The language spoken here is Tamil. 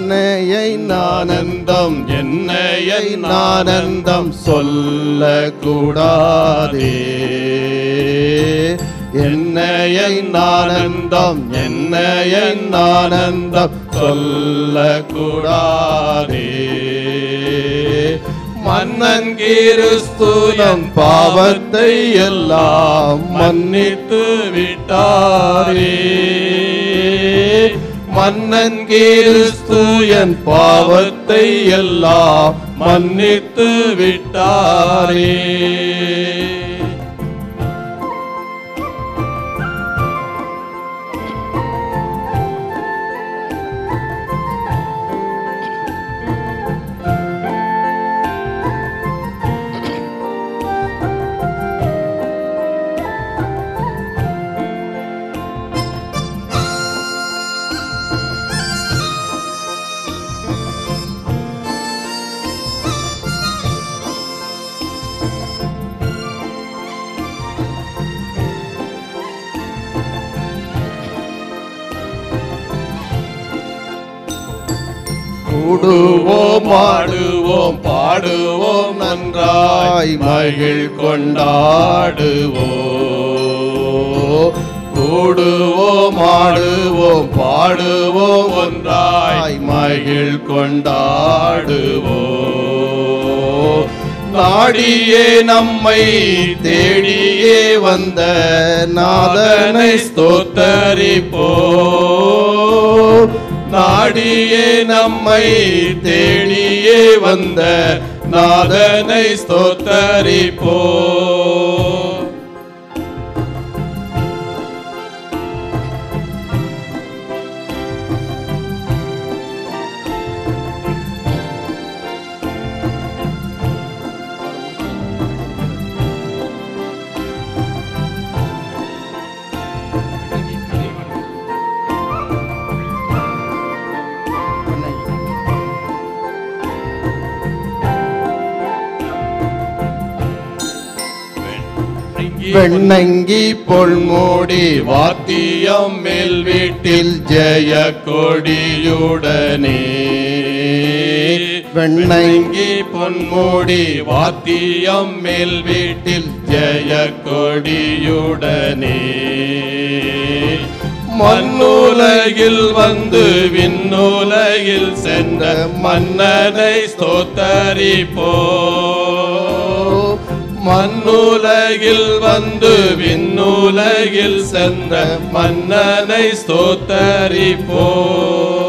என்னையை நானந்தம் என்னையை நானந்தம் சொல்லக்கூடாதே என்னையை நானந்தம் என்னையை நானந்தம் சொல்லக்கூடாதே மன்னன் கிறிஸ்துவன் பாவத்தை எல்லாம் மன்னித்து விட்டாரே மன்னன் கிறிஸ்துவன் பாவத்தை எல்லாம் மன்னித்து விட்டாரே கூடுவோம் பாடுவோம் பாடுவோம் நன்றாய் மகிழ் கொண்டாடுவோம் கூடுவோம் ஆடுவோம் பாடுவோம் ஒன்றாய் மகிழ் கொண்டாடுவோம் நாடியே நம்மை தேடியே வந்த நாதனை ஸ்தோத்தரிப்போ நாடியே நம்மை தேடியே வந்த நாதனை ஸ்தோத்தரிப்போ வெண்ணங்கி பொன்மோடி வாத்தியம் மேல் வீட்டில் ஜெய கொடியுடனே வெண்ணங்கி பொன்மோடி வாத்தியம் மேல் வீட்டில் ஜெய கொடியுடனே மண்ணுலகில் வந்து விண்ணுலகில் சென்ற மன்னனை ஸ்தோத்தரிப்போ மண்ணுலகில் வந்து விண்ணுலகில் சென்ற மன்னனை ஸ்தோத்தரிப்போ